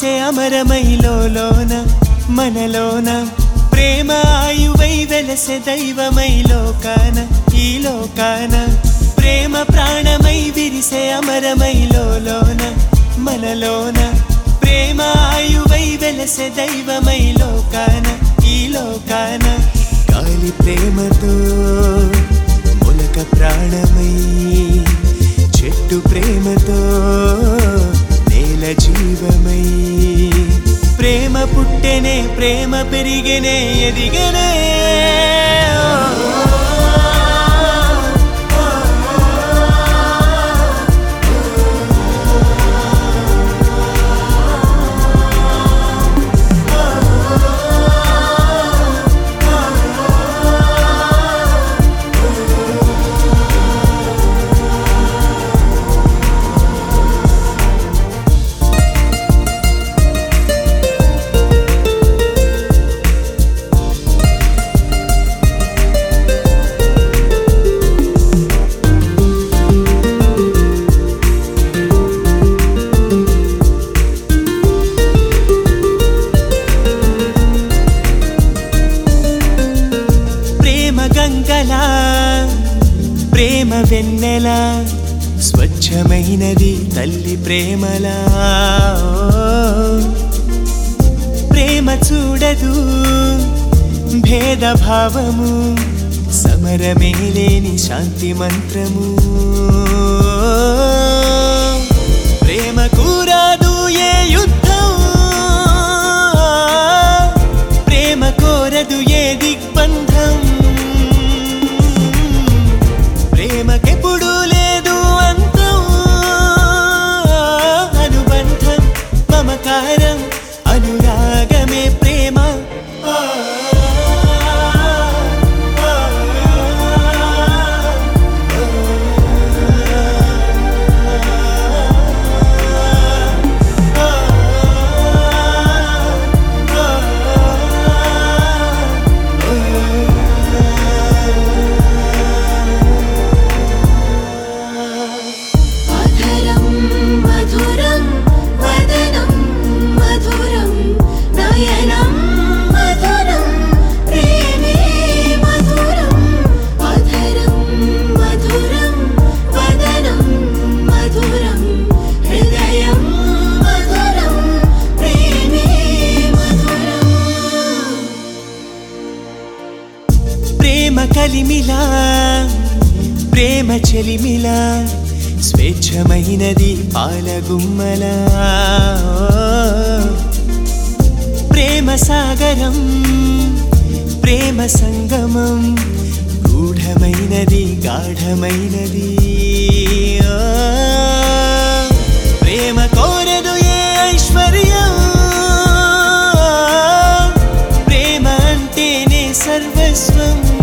విరిసే అమరమై లోన మనలోన ప్రేమ ఆయువై వెలసె దైవమై లోకాన ఈ లోకాన ప్రేమ ప్రాణమై విరిసే అమరమై లోన మనలోన ప్రేమ ఆయువై వెలసె దైవమై లోకాన ఈ లోకాన గాలి ప్రేమతో మొలక ప్రాణమై చెట్టు ప్రేమతో నేల జీవమై ప్రేమ పుట్టెనే ప్రేమ పెరిగెనే ఎదిగనే ప్రేమ గంగలా ప్రేమ వెన్నెలా స్వచ్ఛమైనది తల్లి ప్రేమలా ప్రేమ చూడదు భేదభావము సమరమే లేని శాంతి మంత్రము ప్రేమ కూరాదు ఏ యుద్ధం ప్రేమ కోరదు ఏ దిగ్బంధం ప్రేమకెప్పుడు లేదు అంతం అనుబంధం మమకారం అనురాగమే ప్రేమ అధరం మధురం వదనం మధురం నయనం మధురం ప్రేమే మధురం అధరం మధురం వదనం మధురం హృదయం మధురం ప్రేమే మధురం ప్రేమ కలిమిలా ప్రేమ చెలిమిలా స్వేచ్ఛమైనది పాలగుమ్మలా ప్రేమ సాగరం ప్రేమ సంగమం గూఢమైనది గాఢమైనది ఆ, ప్రేమ కోరదు ఏ ఐశ్వర్యం ప్రేమ అంటేనే సర్వస్వం